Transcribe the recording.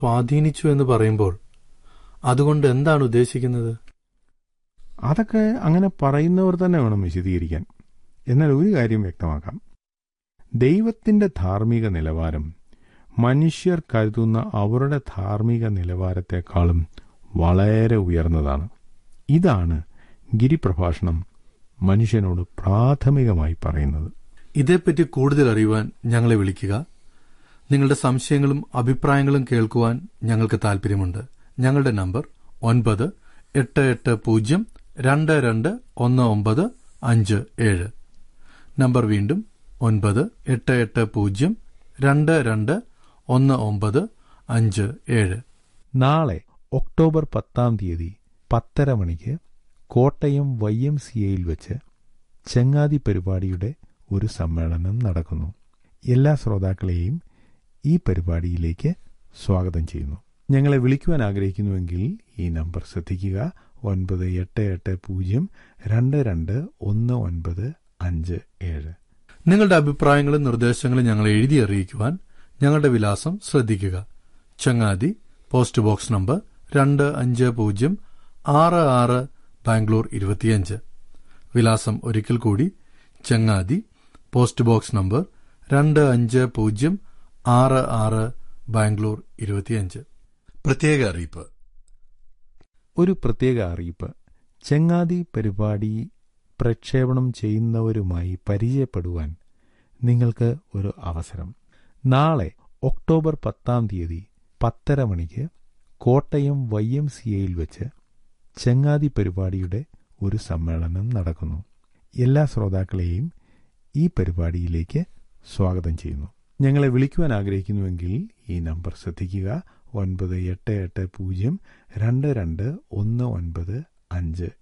സ്വാധീനിച്ചു എന്ന് പറയുമ്പോൾ അതുകൊണ്ട് എന്താണ് ഉദ്ദേശിക്കുന്നത് അതൊക്കെ അങ്ങനെ പറയുന്നവർ തന്നെ വേണം വിശദീകരിക്കാൻ എന്നാൽ ഒരു കാര്യം വ്യക്തമാക്കാം ദൈവത്തിന്റെ ധാർമ്മിക നിലവാരം മനുഷ്യർ കരുതുന്ന അവരുടെ ധാർമ്മിക നിലവാരത്തെക്കാളും വളരെ ഉയർന്നതാണ് ഇതാണ് ഗിരിപ്രഭാഷണം മനുഷ്യനോട് പ്രാഥമികമായി പറയുന്നത് ഇതേപ്പറ്റി കൂടുതൽ അറിയുവാൻ ഞങ്ങളെ വിളിക്കുക നിങ്ങളുടെ സംശയങ്ങളും അഭിപ്രായങ്ങളും കേൾക്കുവാൻ ഞങ്ങൾക്ക് താൽപ്പര്യമുണ്ട് ഞങ്ങളുടെ നമ്പർ ഒൻപത് എട്ട് എട്ട് പൂജ്യം രണ്ട് രണ്ട് ഒന്ന് ഒമ്പത് അഞ്ച് ഏഴ് നമ്പർ വീണ്ടും ഒൻപത് എട്ട് എട്ട് പൂജ്യം രണ്ട് രണ്ട് ഒന്ന് ഒമ്പത് അഞ്ച് ഏഴ് നാളെ ഒക്ടോബർ പത്താം തീയതി പത്തര മണിക്ക് കോട്ടയം വൈ എം സി എയിൽ വെച്ച് ചങ്ങാതി പരിപാടിയുടെ ഒരു സമ്മേളനം നടക്കുന്നു എല്ലാ ശ്രോതാക്കളെയും ഈ പരിപാടിയിലേക്ക് സ്വാഗതം ചെയ്യുന്നു ഞങ്ങളെ വിളിക്കുവാൻ ആഗ്രഹിക്കുന്നുവെങ്കിൽ ഈ നമ്പർ ശ്രദ്ധിക്കുക ഒൻപത് എട്ട് എട്ട് പൂജ്യം രണ്ട് രണ്ട് ഒന്ന് ഒൻപത് അഞ്ച് ഏഴ് നിങ്ങളുടെ അഭിപ്രായങ്ങളും നിർദ്ദേശങ്ങളും ഞങ്ങളെ എഴുതി അറിയിക്കുവാൻ ഞങ്ങളുടെ വിലാസം ശ്രദ്ധിക്കുക ചങ്ങാതി പോസ്റ്റ് ബോക്സ് നമ്പർ രണ്ട് അഞ്ച് പൂജ്യം ആറ് ആറ് ബാംഗ്ലൂർ ഇരുപത്തിയഞ്ച് വിലാസം ഒരിക്കൽ കൂടി ചങ്ങാതി പോസ്റ്റ് ബോക്സ് നമ്പർ രണ്ട് അഞ്ച് പൂജ്യം ആറ് ആറ് ബാംഗ്ലൂർ ഇരുപത്തിയഞ്ച് പ്രത്യേക അറിയിപ്പ് ഒരു പ്രത്യേക അറിയിപ്പ് ചെങ്ങാതി പരിപാടി പ്രക്ഷേപണം ചെയ്യുന്നവരുമായി പരിചയപ്പെടുവാൻ നിങ്ങൾക്ക് ഒരു അവസരം നാളെ ഒക്ടോബർ പത്താം തീയതി പത്തര മണിക്ക് കോട്ടയം വൈ എം സി എയിൽ വെച്ച് ചെങ്ങാതി പരിപാടിയുടെ ഒരു സമ്മേളനം നടക്കുന്നു എല്ലാ ശ്രോതാക്കളെയും ഈ പരിപാടിയിലേക്ക് സ്വാഗതം ചെയ്യുന്നു ഞങ്ങളെ വിളിക്കുവാൻ ആഗ്രഹിക്കുന്നുവെങ്കിൽ ഈ നമ്പർ ശ്രദ്ധിക്കുക ഒൻപത് എട്ട് എട്ട് പൂജ്യം രണ്ട് രണ്ട് ഒന്ന് ഒൻപത് അഞ്ച്